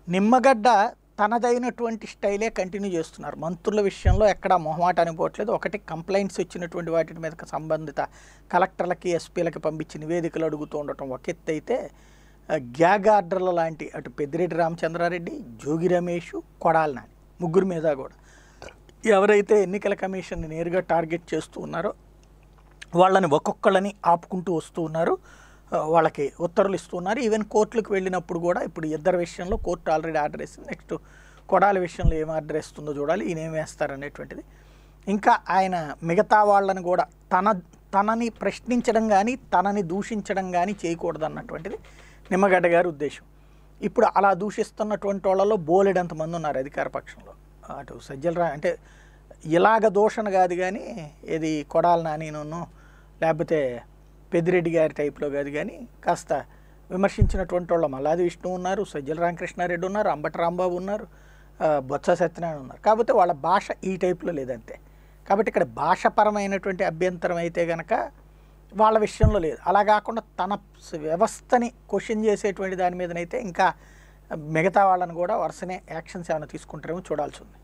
నిమ్మగడ్డ తనదైనటువంటి స్టైలే కంటిన్యూ చేస్తున్నారు మంత్రుల విషయంలో ఎక్కడా మొహమాటానికి పోవట్లేదు ఒకటి కంప్లైంట్స్ ఇచ్చినటువంటి వాటి మీద సంబంధిత కలెక్టర్లకి ఎస్పీలకి పంపించి నివేదికలు అడుగుతూ ఉండటం ఒక ఎత్తు అయితే ఆ, గ్యాగ్ ఆర్డర్ల లాంటి అటు పెద్దిరెడ్డి రామచంద్రారెడ్డి జోగి రమేష్ కొడాలి నాని ముగ్గురు మీద కూడా ఎవరైతే ఎన్నికల కమిషన్ని నేరుగా టార్గెట్ చేస్తూ ఉన్నారో వాళ్ళని ఒక్కొక్కళ్ళని ఆపుకుంటూ వస్తూ ఉన్నారు ఆ, వాళ్ళకి ఉత్తర్వులు ఇస్తూ ఉన్నారు ఈవెన్ కోర్టులకు వెళ్ళినప్పుడు కూడా ఇప్పుడు ఇద్దరు విషయంలో కోర్టు ఆల్రెడీ ఆర్డర్ ఇస్తుంది నెక్స్ట్ కొడాలి విషయంలో ఏం ఆర్డర్ ఇస్తుందో చూడాలి ఈయన ఏం వేస్తారనేటువంటిది ఇంకా ఆయన మిగతా వాళ్ళని కూడా తన తనని ప్రశ్నించడం కానీ తనని దూషించడం కానీ చేయకూడదు అన్నటువంటిది నిమ్మగడ్డ గారి ఉద్దేశం ఇప్పుడు అలా దూషిస్తున్నటువంటి వాళ్ళలో బోలెడంత మంది ఉన్నారు అధికార పక్షంలో అటు సజ్జల రా అంటే ఇలాగ దూషణ కాదు కానీ ఇది కొడాలి నానిను లేకపోతే పెద్దిరెడ్డి గారి టైప్లో కాదు కానీ కాస్త విమర్శించినటువంటి వాళ్ళు మల్లాది విష్ణు ఉన్నారు సజ్జల రామకృష్ణారెడ్డి ఉన్నారు అంబటి రాంబాబు ఉన్నారు ఆ, బొత్స సత్యనారాయణ ఉన్నారు కాకపోతే వాళ్ళ భాష ఈ టైప్లో లేదంతే కాబట్టి ఇక్కడ భాషపరమైనటువంటి అభ్యంతరం అయితే గనక వాళ్ళ విషయంలో లేదు అలా కాకుండా తన స- వ్యవస్థని క్వశ్చన్ చేసేటువంటి దాని మీదనైతే ఇంకా మిగతా వాళ్ళని కూడా వరుసనే యాక్షన్స్ ఏమైనా తీసుకుంటారేమో చూడాల్సి ఉంది